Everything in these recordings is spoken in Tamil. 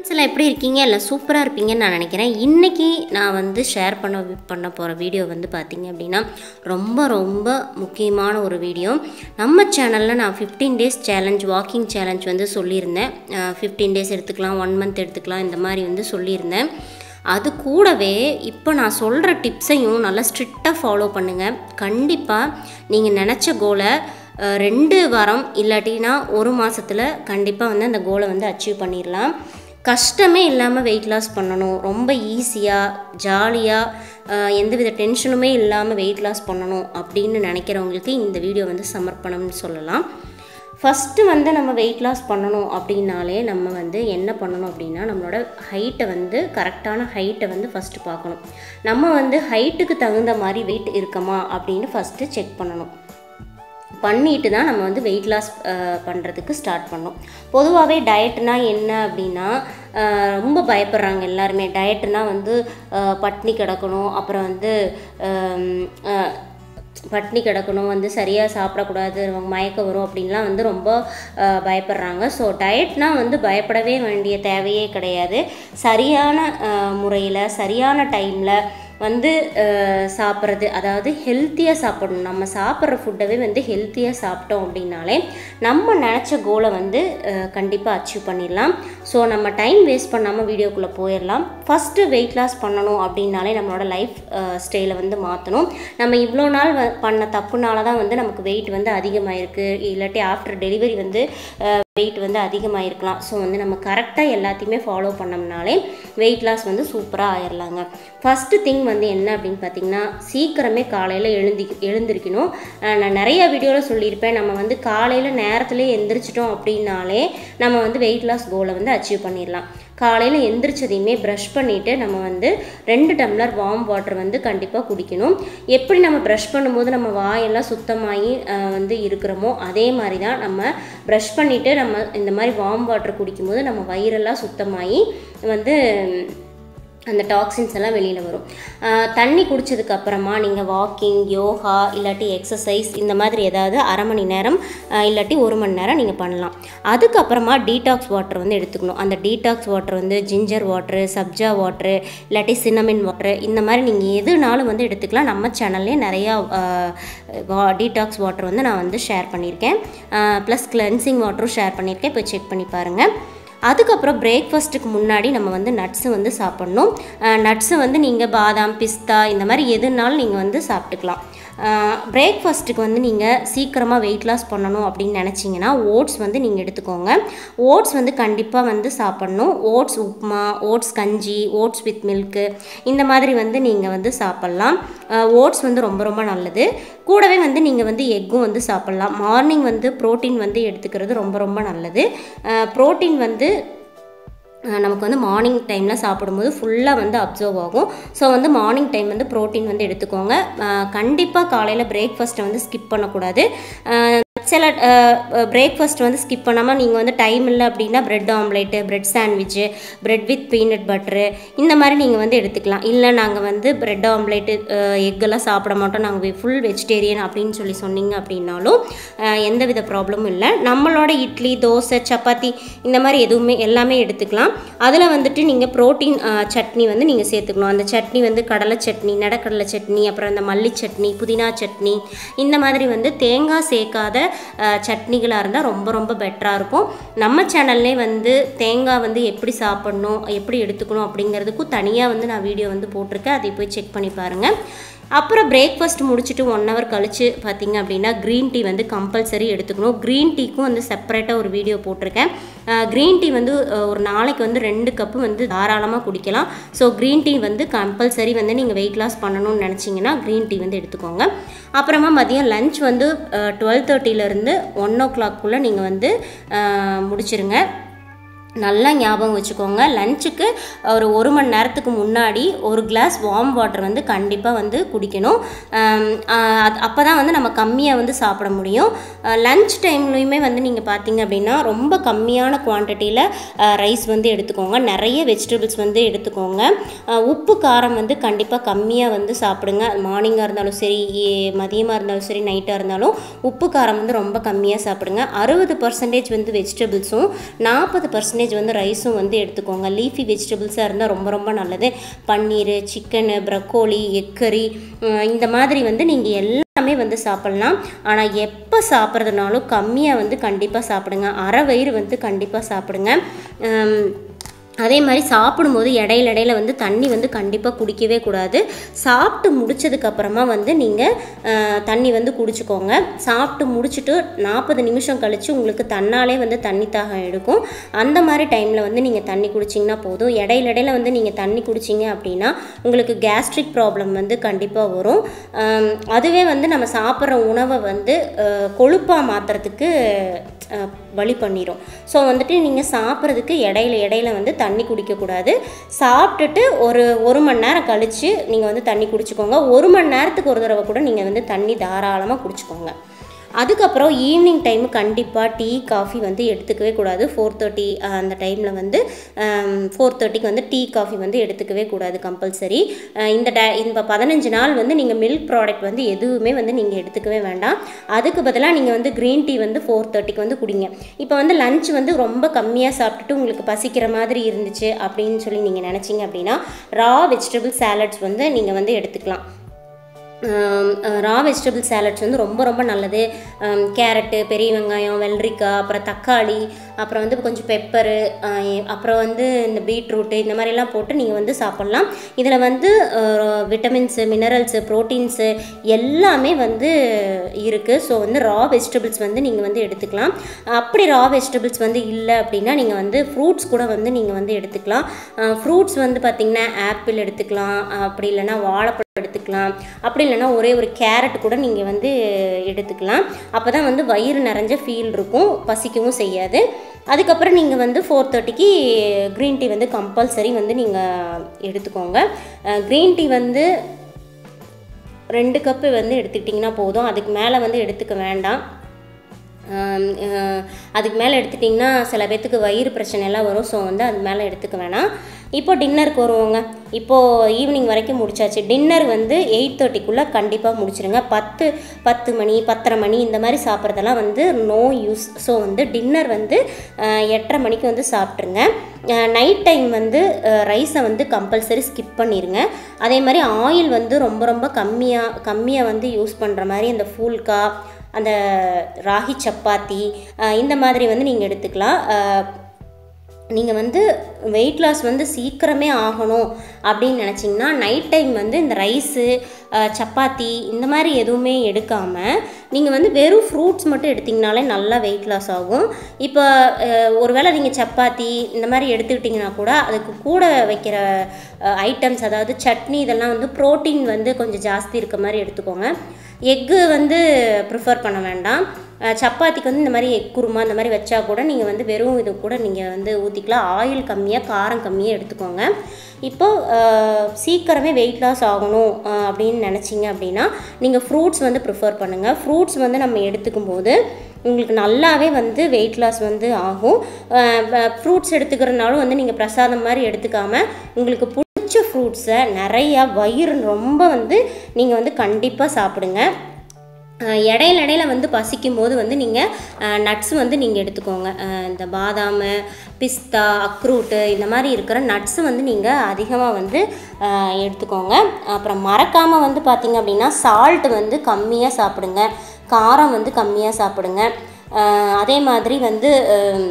எல்லாம் எப்படி இருக்கீங்க எல்லாம் சூப்பராக இருப்பீங்கன்னு நான் நினைக்கிறேன் இன்றைக்கி நான் வந்து ஷேர் பண்ண பண்ண போகிற வீடியோ வந்து பார்த்தீங்க அப்படின்னா ரொம்ப ரொம்ப முக்கியமான ஒரு வீடியோ நம்ம சேனலில் நான் fifteen days challenge walking challenge வந்து சொல்லியிருந்தேன் ஃபிஃப்டீன் டேஸ் எடுத்துக்கலாம் ஒன் மந்த் எடுத்துக்கலாம் இந்த மாதிரி வந்து சொல்லியிருந்தேன் அது கூடவே இப்போ நான் சொல்கிற டிப்ஸையும் நல்லா ஸ்ட்ரிக்டாக ஃபாலோ பண்ணுங்கள் கண்டிப்பாக நீங்கள் நினச்ச கோலை அஹ், ரெண்டு வாரம் இல்லாட்டினா ஒரு மாதத்தில் கண்டிப்பாக வந்து அந்த கோலை வந்து அச்சீவ் பண்ணிடலாம் கஷ்டமே இல்லாமல் வெயிட் லாஸ் பண்ணணும் ரொம்ப ஈஸியாக ஜாலியாக எந்தவித டென்ஷனுமே இல்லாமல் வெயிட் லாஸ் பண்ணணும் அப்படின்னு நினைக்கிறவங்களுக்கு இந்த வீடியோ வந்து சமர்ப்பணம்னு சொல்லலாம் ஃபஸ்ட்டு வந்து நம்ம வெயிட் லாஸ் பண்ணணும் அப்படின்னாலே நம்ம வந்து என்ன பண்ணணும் அப்படின்னா நம்மளோட ஹைட்டை வந்து கரெக்டான ஹைட்டை வந்து ஃபஸ்ட்டு பார்க்கணும் நம்ம வந்து ஹைட்டுக்கு தகுந்த மாதிரி வெயிட் இருக்கமா அப்படின்னு ஃபஸ்ட்டு செக் பண்ணணும் பண்ணிட்டு தான் நம்ம வந்து வெயிட் லாஸ் பண்ணுறதுக்கு ஸ்டார்ட் பண்ணோம் பொதுவாகவே டயட்னா என்ன அப்படின்னா அஹ், ரொம்ப பயப்படுறாங்க எல்லாருமே டயட்னா வந்து அஹ், பட்னி கிடக்கணும் அப்புறம் வந்து ஹம், அஹ், பட்னி கிடக்கணும் வந்து சரியாக சாப்பிடக்கூடாது நமக்கு மயக்கம் வரும் அப்படின்லாம் வந்து ரொம்ப அஹ், பயப்படுறாங்க ஸோ டயட்னா வந்து பயப்படவே வேண்டிய தேவையே கிடையாது சரியான முறையில் சரியான டைமில் வந்து அஹ், சாப்பிட்றது அதாவது ஹெல்த்தியாக சாப்பிடணும் நம்ம சாப்பிட்ற ஃபுட்டவே வந்து ஹெல்த்தியாக சாப்பிட்டோம் அப்படின்னாலே நம்ம நினச்ச கோலை வந்து கண்டிப்பாக அச்சீவ் பண்ணிடலாம் ஸோ நம்ம டைம் வேஸ்ட் பண்ணாமல் வீடியோக்குள்ளே போயிடலாம் ஃபஸ்ட்டு வெயிட் லாஸ் பண்ணணும் அப்படின்னாலே நம்மளோட லைஃப் ஸ்டைலை வந்து மாற்றணும் நம்ம இவ்வளோ நாள் வ பண்ண தப்புனால தான் வந்து நமக்கு வெயிட் வந்து அதிகமாயிருக்கு இல்லாட்டி ஆஃப்டர் டெலிவரி வந்து வெயிட் வந்து அதிகமாயிருக்கலாம் ஸோ வந்து நம்ம கரெக்டாக எல்லாத்தையுமே ஃபாலோ பண்ணோம்னாலே வெயிட் லாஸ் வந்து சூப்பராக ஆயிடலாங்க ஃபஸ்ட்டு திங் வந்து என்ன அப்படின்னு பார்த்தீங்கன்னா சீக்கிரமே காலையில் எழுந்தி எழுந்திருக்கணும் அஹ் நான் நிறைய வீடியோவில் சொல்லியிருப்பேன் நம்ம வந்து காலையில் நேரத்திலே எந்திரிச்சிட்டோம் அப்படின்னாலே நம்ம வந்து வெயிட் லாஸ் கோலை வந்து அச்சீவ் பண்ணிடலாம் காலையில் எந்திரிச்சதையுமே ப்ரஷ் பண்ணிவிட்டு நம்ம வந்து ரெண்டு டம்ளர் வார்ம் வாட்டர் வந்து கண்டிப்பாக குடிக்கணும் எப்படி நம்ம ப்ரஷ் பண்ணும்போது நம்ம வாயெல்லாம் சுத்தமாகி அஹ், வந்து இருக்கிறோமோ அதே மாதிரி தான் நம்ம ப்ரஷ் பண்ணிவிட்டு நம்ம இந்த மாதிரி வார்ம் வாட்டர் குடிக்கும்போது நம்ம வயிறெல்லாம் சுத்தமாகி வந்து அந்த டாக்ஸின்ஸ் எல்லாம் வெளியில் வரும் ஆஹ் தண்ணி குடிச்சதுக்கு அப்புறமா நீங்கள் வாக்கிங் யோகா இல்லாட்டி எக்ஸசைஸ் இந்த மாதிரி ஏதாவது அரை மணி நேரம் ஆஹ் இல்லாட்டி ஒரு மணி நேரம் நீங்கள் பண்ணலாம் அதுக்கப்புறமா டீடாக்ஸ் வாட்டர் வந்து எடுத்துக்கணும் அந்த டீடாக்ஸ் வாட்டர் வந்து ஜிஞ்சர் வாட்ரு சப்ஜா வாட்ரு இல்லாட்டி சின்னமின் வாட்ரு இந்த மாதிரி நீங்கள் எதுனாலும் வந்து எடுத்துக்கலாம் நம்ம சேனல்லே நிறையா டீடாக்ஸ் வாட்டர் வந்து நான் வந்து ஷேர் பண்ணியிருக்கேன் ப்ளஸ் கிளென்சிங் வாட்டரும் ஷேர் பண்ணியிருக்கேன் இப்போ செக் பண்ணி பாருங்கள் அதுக்கப்புறம் பிரேக்ஃபாஸ்ட்டுக்கு முன்னாடி நம்ம வந்து நட்ஸு வந்து சாப்பிட்ணும் நட்ஸு வந்து நீங்கள் பாதாம் பிஸ்தா இந்த மாதிரி எதுனாலும் நீங்கள் வந்து சாப்பிட்டுக்கலாம் பிரேக்ஃபாஸ்ட்டுக்கு வந்து நீங்கள் சீக்கிரமாக வெயிட் லாஸ் பண்ணணும் அப்படின்னு நினச்சிங்கன்னா ஓட்ஸ் வந்து நீங்கள் எடுத்துக்கோங்க ஓட்ஸ் வந்து கண்டிப்பாக வந்து சாப்பிட்ணும் ஓட்ஸ் உப்மா ஓட்ஸ் கஞ்சி ஓட்ஸ் வித் மில்க்கு இந்த மாதிரி வந்து நீங்கள் வந்து சாப்பிட்லாம் ஓட்ஸ் வந்து ரொம்ப ரொம்ப நல்லது கூடவே வந்து நீங்கள் வந்து எக்கும் வந்து சாப்பிட்லாம் மார்னிங் வந்து ப்ரோட்டீன் வந்து எடுத்துக்கிறது ரொம்ப ரொம்ப நல்லது ப்ரோட்டீன் வந்து அஹ் நமக்கு வந்து மார்னிங் டைமில் சாப்பிடும்போது ஃபுல்லாக வந்து அப்சர்வ் ஆகும் ஸோ வந்து மார்னிங் டைம் வந்து ப்ரோட்டீன் வந்து எடுத்துக்கோங்க கண்டிப்பாக காலையில் பிரேக்ஃபாஸ்ட்டை வந்து ஸ்கிப் பண்ணக்கூடாது அஹ் சில பிரேக்ஃபாஸ்ட் வந்து ஸ்கிப் பண்ணாமல் நீங்கள் வந்து டைம் இல்லை அப்படின்னா bread omelette bread sandwich bread with peanut butter இந்த மாதிரி நீங்கள் வந்து எடுத்துக்கலாம் இல்லை நாங்கள் வந்து பிரெட் ஆம்லேட்டு எக்கெல்லாம் சாப்பிட மாட்டோம் நாங்கள் ஃபுல் வெஜிடேரியன் அப்படின்னு சொல்லி சொன்னீங்க அப்படின்னாலும் அஹ் எந்தவித ப்ராப்ளமும் இல்லை நம்மளோட இட்லி தோசை சப்பாத்தி இந்த மாதிரி எதுவுமே எல்லாமே எடுத்துக்கலாம் அதில் வந்துட்டு நீங்கள் ப்ரோட்டீன் சட்னி வந்து நீங்கள் சேர்த்துக்கணும் அந்த சட்னி வந்து கடலை சட்னி நடக்கடலை சட்னி அப்புறம் அந்த மல்லி சட்னி புதினா சட்னி இந்த மாதிரி வந்து தேங்காய் சேர்க்காத சட்னிகளாக இருந்தால் ரொம்ப ரொம்ப பெட்டராக இருக்கும் நம்ம சேனல்லே வந்து தேங்காய் வந்து எப்படி சாப்பிட்ணும் எப்படி எடுத்துக்கணும் அப்படிங்கிறதுக்கும் தனியாக வந்து நான் வீடியோ வந்து போட்டிருக்கேன் அதை போய் செக் பண்ணி பாருங்கள் அப்புறம் பிரேக்ஃபாஸ்ட் முடிச்சுட்டு ஒன் ஹவர் கழிச்சு பார்த்தீங்க அப்படின்னா க்ரீன் டீ வந்து கம்பல்சரி எடுத்துக்கணும் க்ரீன் டீக்கும் வந்து செப்பரேட்டாக ஒரு வீடியோ போட்டிருக்கேன் க்ரீன் டீ வந்து அஹ், ஒரு நாளைக்கு வந்து ரெண்டு கப்பு வந்து தாராளமாக குடிக்கலாம் ஸோ க்ரீன் டீ வந்து கம்பல்சரி வந்து நீங்கள் வெயிட் லாஸ் பண்ணணும்னு நினச்சிங்கன்னா க்ரீன் டீ வந்து எடுத்துக்கோங்க அப்புறமா மதியம் லஞ்ச் வந்து டுவெல் தேர்ட்டிலேருந்து ஒன் ஓ கிளாக்குள்ளே நீங்கள் வந்து அஹ், முடிச்சிருங்க நல்லா ஞாபகம் வச்சுக்கோங்க லஞ்சுக்கு ஒரு ஒரு மணி நேரத்துக்கு முன்னாடி ஒரு கிளாஸ் வார்ம் வாட்டர் வந்து கண்டிப்பாக வந்து குடிக்கணும் அப்போ தான் வந்து நம்ம கம்மியாக வந்து சாப்பிட முடியும் லஞ்ச் டைம்லையுமே வந்து நீங்கள் பார்த்தீங்க அப்படின்னா ரொம்ப கம்மியான குவான்டிட்டியில் ரைஸ் வந்து எடுத்துக்கோங்க நிறைய வெஜிடபிள்ஸ் வந்து எடுத்துக்கோங்க அஹ், உப்பு காரம் வந்து கண்டிப்பாக கம்மியாக வந்து சாப்பிடுங்க மார்னிங்காக இருந்தாலும் சரி ஏ- மதியமாக இருந்தாலும் சரி நைட்டாக இருந்தாலும் உப்பு காரம் வந்து ரொம்ப கம்மியாக சாப்பிடுங்க அறுபது பர்சன்டேஜ் வந்து வெஜிடபிள்ஸும் நாற்பது பர்சன்டேஜ் பர்சன்டேஜ் வந்து ரைஸும் வந்து எடுத்துக்கோங்க லீஃபி வெஜிடபிள்ஸாக இருந்தால் ரொம்ப ரொம்ப நல்லது பன்னீர் சிக்கனு ப்ரக்கோலி எக்கரி இந்த மாதிரி வந்து நீங்கள் எல்லாமே வந்து சாப்பிட்லாம் ஆனால் எப்போ சாப்பிட்றதுனாலும் கம்மியாக வந்து கண்டிப்பாக சாப்பிடுங்க அரை வயிறு வந்து கண்டிப்பாக சாப்பிடுங்க உம், அதே மாதிரி சாப்பிடும்போது இடையில இடையில வந்து தண்ணி வந்து கண்டிப்பாக குடிக்கவே கூடாது சாப்பிட்டு முடிச்சதுக்கப்புறமா வந்து நீங்கள் தண்ணி வந்து குடிச்சுக்கோங்க சாப்பிட்டு முடிச்சுட்டு நாற்பது நிமிஷம் கழித்து உங்களுக்கு தன்னாலே வந்து தண்ணி தாகம் எடுக்கும் அந்த மாதிரி டைமில் வந்து நீங்கள் தண்ணி குடிச்சிங்கன்னா போதும் இடையில இடையில வந்து நீங்கள் தண்ணி குடிச்சிங்க அப்படின்னா உங்களுக்கு கேஸ்ட்ரிக் ப்ராப்ளம் வந்து கண்டிப்பாக வரும் ஆம், அதுவே வந்து நம்ம சாப்பிட்ற உணவை வந்து கொழுப்பாக மாற்றுறதுக்கு வழி பண்ணிடும் ஸோ வந்துட்டு நீங்கள் சாப்பிட்றதுக்கு இடையில இடையில வந்து தண்ணி குடிக்கக்கூடாது சாப்பிட்டுட்டு ஒரு ஒரு மணி நேரம் கழித்து நீங்கள் வந்து தண்ணி குடிச்சுக்கோங்க ஒரு மணி நேரத்துக்கு ஒரு தடவை கூட நீங்கள் வந்து தண்ணி தாராளமாக குடிச்சுக்கோங்க அதுக்கப்புறம் ஈவினிங் டைமு கண்டிப்பாக டீ காஃபி வந்து எடுத்துக்கவே கூடாது ஃபோர் தேர்ட்டி அந்த டைமில் வந்து ஃபோர் தேர்ட்டிக்கு வந்து டீ காஃபி வந்து எடுத்துக்கவே கூடாது கம்பல்சரி இந்த டை இந்த பதினஞ்சு நாள் வந்து நீங்கள் மில்க் ப்ராடக்ட் வந்து எதுவுமே வந்து நீங்கள் எடுத்துக்கவே வேண்டாம் அதுக்கு பதிலாக நீங்கள் வந்து க்ரீன் டீ வந்து ஃபோர் தேர்ட்டிக்கு வந்து குடிங்க இப்போ வந்து லஞ்ச் வந்து ரொம்ப கம்மியாக சாப்பிட்டுட்டு உங்களுக்கு பசிக்கிற மாதிரி இருந்துச்சு அப்படின்னு சொல்லி நீங்கள் நினச்சிங்க அப்படின்னா ரா வெஜிடபிள் சாலட்ஸ் வந்து நீங்கள் வந்து எடுத்துக்கலாம் ரா வெஜிடபிள் சாலட்ஸ் வந்து ரொம்ப ரொம்ப நல்லது கேரட்டு பெரிய வெங்காயம் வெள்ளரிக்காய் அப்புறம் தக்காளி அப்புறம் வந்து கொஞ்சம் பெப்பரு அப்புறம் வந்து இந்த பீட்ரூட்டு இந்த மாதிரிலாம் போட்டு நீங்கள் வந்து சாப்பிட்லாம் இதில் வந்து விட்டமின்ஸு மினரல்ஸு ப்ரோட்டீன்ஸு எல்லாமே வந்து இருக்குது ஸோ வந்து ரா வெஜிடபிள்ஸ் வந்து நீங்கள் வந்து எடுத்துக்கலாம் அப்படி ரா வெஜிடபிள்ஸ் வந்து இல்லை அப்படின்னா நீங்கள் வந்து ஃப்ரூட்ஸ் கூட வந்து நீங்கள் வந்து எடுத்துக்கலாம் ஃப்ரூட்ஸ் வந்து பார்த்திங்கன்னா ஆப்பிள் எடுத்துக்கலாம் அப்படி இல்லைன்னா வாழைப்பழம் எடுத்துக்கலாம் அப்படி இல்லைன்னா ஒரே ஒரு கேரட் கூட நீங்கள் வந்து எடுத்துக்கலாம் அப்போ தான் வந்து வயிறு நிறைஞ்ச ஃபீல் இருக்கும் பசிக்கவும் செய்யாது அதுக்கப்புறம் நீங்கள் வந்து ஃபோர் தேர்ட்டிக்கு க்ரீன் டீ வந்து கம்பல்சரி வந்து நீங்கள் எடுத்துக்கோங்க க்ரீன் டீ வந்து ரெண்டு கப்பு வந்து எடுத்துக்கிட்டிங்கன்னா போதும் அதுக்கு மேலே வந்து எடுத்துக்க வேண்டாம் ஆம், அஹ், அதுக்கு மேலே எடுத்துட்டிங்கன்னா சில பேர்த்துக்கு வயிறு பிரச்சனை எல்லாம் வரும் ஸோ வந்து அது மேலே எடுத்துக்க வேணாம் இப்போ டின்னருக்கு வருவோங்க இப்போது ஈவினிங் வரைக்கும் முடிச்சாச்சு டின்னர் வந்து எயிட் தேர்ட்டிக்குள்ளே கண்டிப்பாக முடிச்சிருங்க பத்து பத்து மணி பத்தரை மணி இந்த மாதிரி சாப்பிட்றதெல்லாம் வந்து நோ யூஸ் ஸோ வந்து டின்னர் வந்து அஹ், எட்டரை மணிக்கு வந்து சாப்பிட்ருங்க நைட் டைம் வந்து ரைஸை வந்து கம்பல்சரி ஸ்கிப் பண்ணிடுங்க அதே மாதிரி ஆயில் வந்து ரொம்ப ரொம்ப கம்மியாக கம்மியாக வந்து யூஸ் பண்ணுற மாதிரி அந்த ஃபூல்கா அந்த ராகி சப்பாத்தி அஹ் இந்த மாதிரி வந்து நீங்கள் எடுத்துக்கலாம் நீங்கள் வந்து வெயிட் லாஸ் வந்து சீக்கிரமே ஆகணும் அப்படின்னு நினச்சிங்கன்னா நைட் டைம் வந்து இந்த ரைஸு சப்பாத்தி இந்த மாதிரி எதுவுமே எடுக்காமல் நீங்கள் வந்து வெறும் ஃப்ரூட்ஸ் மட்டும் எடுத்திங்கனாலே நல்லா வெயிட் லாஸ் ஆகும் இப்போ அஹ், ஒருவேளை நீங்கள் சப்பாத்தி இந்த மாதிரி எடுத்துக்கிட்டிங்கன்னா கூட அதுக்கு கூட வைக்கிற ஐட்டம்ஸ் அதாவது சட்னி இதெல்லாம் வந்து ப்ரோட்டீன் வந்து கொஞ்சம் ஜாஸ்தி இருக்க மாதிரி எடுத்துக்கோங்க எக்கு வந்து ப்ரிஃபர் பண்ண வேண்டாம் அஹ் சப்பாத்திக்கு வந்து இந்த மாதிரி எக் குருமா இந்த மாதிரி வச்சா கூட நீங்கள் வந்து வெறும் இது கூட நீங்கள் வந்து ஊற்றிக்கலாம் ஆயில் கம்மியாக காரம் கம்மியாக எடுத்துக்கோங்க இப்போ அஹ், சீக்கிரமே வெயிட் லாஸ் ஆகணும் அஹ், அப்படின்னு நினச்சிங்க அப்படின்னா நீங்கள் ஃப்ரூட்ஸ் வந்து ப்ரிஃபர் பண்ணுங்கள் ஃப்ரூட்ஸ் வந்து நம்ம எடுத்துக்கும் போது உங்களுக்கு நல்லாவே வந்து வெயிட் லாஸ் வந்து ஆகும் ஃப்ரூட்ஸ் எடுத்துக்கிறதுனாலும் வந்து நீங்கள் பிரசாதம் மாதிரி எடுத்துக்காமல் உங்களுக்கு பிடிச்ச ஃப்ரூட்ஸை நிறையா வயிறு ரொம்ப வந்து நீங்கள் வந்து கண்டிப்பாக சாப்பிடுங்க அஹ் இடையில இடையில வந்து பசிக்கும் போது வந்து நீங்கள் நட்ஸ் வந்து நீங்கள் எடுத்துக்கோங்க அஹ் இந்த பாதாம் பிஸ்தா அக்ரூட்டு இந்த மாதிரி இருக்கிற நட்ஸு வந்து நீங்கள் அதிகமாக வந்து அஹ் எடுத்துக்கோங்க அப்புறம் மறக்காமல் வந்து பார்த்திங்க அப்படின்னா சால்ட் வந்து கம்மியாக சாப்பிடுங்க காரம் வந்து கம்மியாக சாப்பிடுங்க அஹ் அதே மாதிரி வந்து அஹ்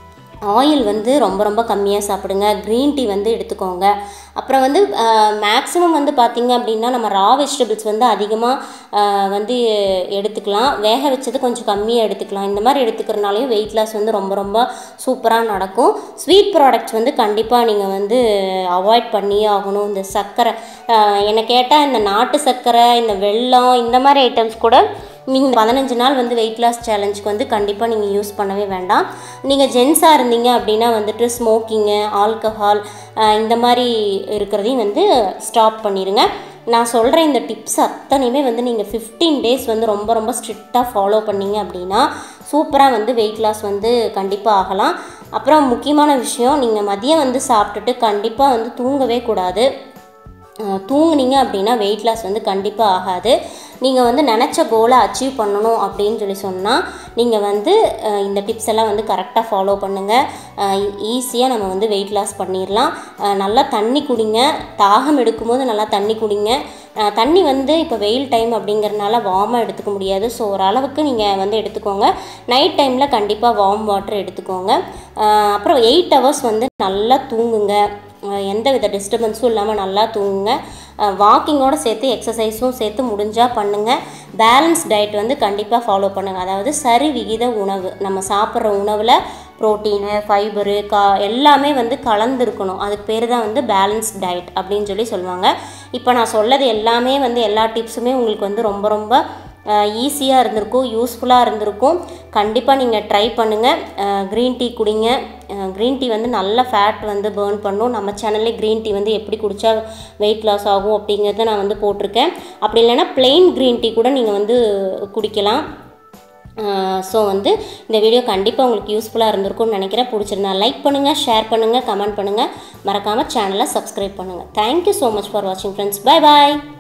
ஆயில் வந்து ரொம்ப ரொம்ப கம்மியாக சாப்பிடுங்க க்ரீன் டீ வந்து எடுத்துக்கோங்க அப்புறம் வந்து மேக்ஸிமம் வந்து பார்த்திங்க அப்படின்னா நம்ம ரா வெஜிடபிள்ஸ் வந்து அதிகமாக வந்து எடுத்துக்கலாம் வேக வச்சது கொஞ்சம் கம்மியாக எடுத்துக்கலாம் இந்த மாதிரி எடுத்துக்கிறனாலையும் வெயிட் லாஸ் வந்து ரொம்ப ரொம்ப சூப்பராக நடக்கும் ஸ்வீட் ப்ராடக்ட்ஸ் வந்து கண்டிப்பாக நீங்கள் வந்து அவாய்ட் பண்ணியே ஆகணும் இந்த சர்க்கரை ஆஹ் என்னை கேட்டால் இந்த நாட்டு சர்க்கரை இந்த வெல்லம் இந்த மாதிரி ஐட்டம்ஸ் கூட நீங்கள் பதினஞ்சு நாள் வந்து வெயிட் லாஸ் சேலஞ்சுக்கு வந்து கண்டிப்பாக நீங்கள் யூஸ் பண்ணவே வேண்டாம் நீங்கள் ஜென்ஸாக இருந்தீங்க அப்படின்னா வந்துட்டு ஸ்மோக்கிங்கு ஆல்கஹால் இந்த மாதிரி இருக்கிறதையும் வந்து ஸ்டாப் பண்ணிடுங்க நான் சொல்கிற இந்த டிப்ஸ் அத்தனையுமே வந்து நீங்கள் ஃபிஃப்டீன் டேஸ் வந்து ரொம்ப ரொம்ப ஸ்ட்ரிக்டாக ஃபாலோ பண்ணீங்க அப்படின்னா சூப்பராக வந்து வெயிட் லாஸ் வந்து கண்டிப்பாக ஆகலாம் அப்புறம் முக்கியமான விஷயம் நீங்கள் மதியம் வந்து சாப்பிட்டுட்டு கண்டிப்பாக வந்து தூங்கவே கூடாது அஹ் தூங்குனீங்க அப்படின்னா வெயிட் லாஸ் வந்து கண்டிப்பாக ஆகாது நீங்கள் வந்து நினச்ச கோலை அச்சீவ் பண்ணணும் அப்படின்னு சொல்லி சொன்னால் நீங்கள் வந்து அஹ், இந்த டிப்ஸ் எல்லாம் வந்து கரெக்டாக ஃபாலோ பண்ணுங்கள் ஈஸியாக நம்ம வந்து வெயிட் லாஸ் பண்ணிடலாம் அஹ், நல்லா தண்ணி குடிங்க தாகம் எடுக்கும்போது நல்லா தண்ணி குடிங்க அஹ், தண்ணி வந்து இப்போ வெயில் டைம் அப்படிங்கிறனால வார்மாக எடுத்துக்க முடியாது ஸோ ஓரளவுக்கு நீங்கள் வந்து எடுத்துக்கோங்க நைட் டைமில் கண்டிப்பாக வார்ம் வாட்டர் எடுத்துக்கோங்க அஹ், அப்புறம் எயிட் ஹவர்ஸ் வந்து நல்லா தூங்குங்க அஹ், எந்த வித டிஸ்டர்பன்ஸும் இல்லாமல் நல்லா தூங்குங்க வாக்கிங்கோடு சேர்த்து எக்ஸசைஸும் சேர்த்து முடிஞ்சால் பண்ணுங்கள் பேலன்ஸ் டயட் வந்து கண்டிப்பாக ஃபாலோ பண்ணுங்கள் அதாவது சரி விகித உணவு நம்ம சாப்பிட்ற உணவில் ப்ரோட்டீனு ஃபைபரு கா எல்லாமே வந்து கலந்துருக்கணும் அதுக்கு பேர் தான் வந்து பேலன்ஸ் டயட் அப்படின்னு சொல்லி சொல்லுவாங்க இப்போ நான் சொல்லது எல்லாமே வந்து எல்லா டிப்ஸுமே உங்களுக்கு வந்து ரொம்ப ரொம்ப ஈஸியாக இருந்திருக்கும் யூஸ்ஃபுல்லாக இருந்திருக்கும் கண்டிப்பாக நீங்கள் ட்ரை பண்ணுங்கள் க்ரீன் டீ குடிங்க க்ரீன் டீ வந்து நல்ல ஃபேட் வந்து பேர்ன் பண்ணும் நம்ம சேனல்லே க்ரீன் டீ வந்து எப்படி குடித்தா வெயிட் லாஸ் ஆகும் அப்படிங்கிறத நான் வந்து போட்டிருக்கேன் அப்படி இல்லைன்னா plain க்ரீன் டீ கூட நீங்கள் வந்து குடிக்கலாம் ஸோ வந்து இந்த வீடியோ கண்டிப்பாக உங்களுக்கு யூஸ்ஃபுல்லாக இருந்திருக்கும்னு நினைக்கிறேன் பிடிச்சிருந்தா லைக் பண்ணுங்கள் ஷேர் பண்ணுங்கள் கமெண்ட் பண்ணுங்கள் மறக்காமல் சேனலை சப்ஸ்கிரைப் பண்ணுங்கள் தேங்க்யூ ஸோ மச் ஃபார் வாட்சிங் ஃப்ரெண்ட்ஸ் பை பாய்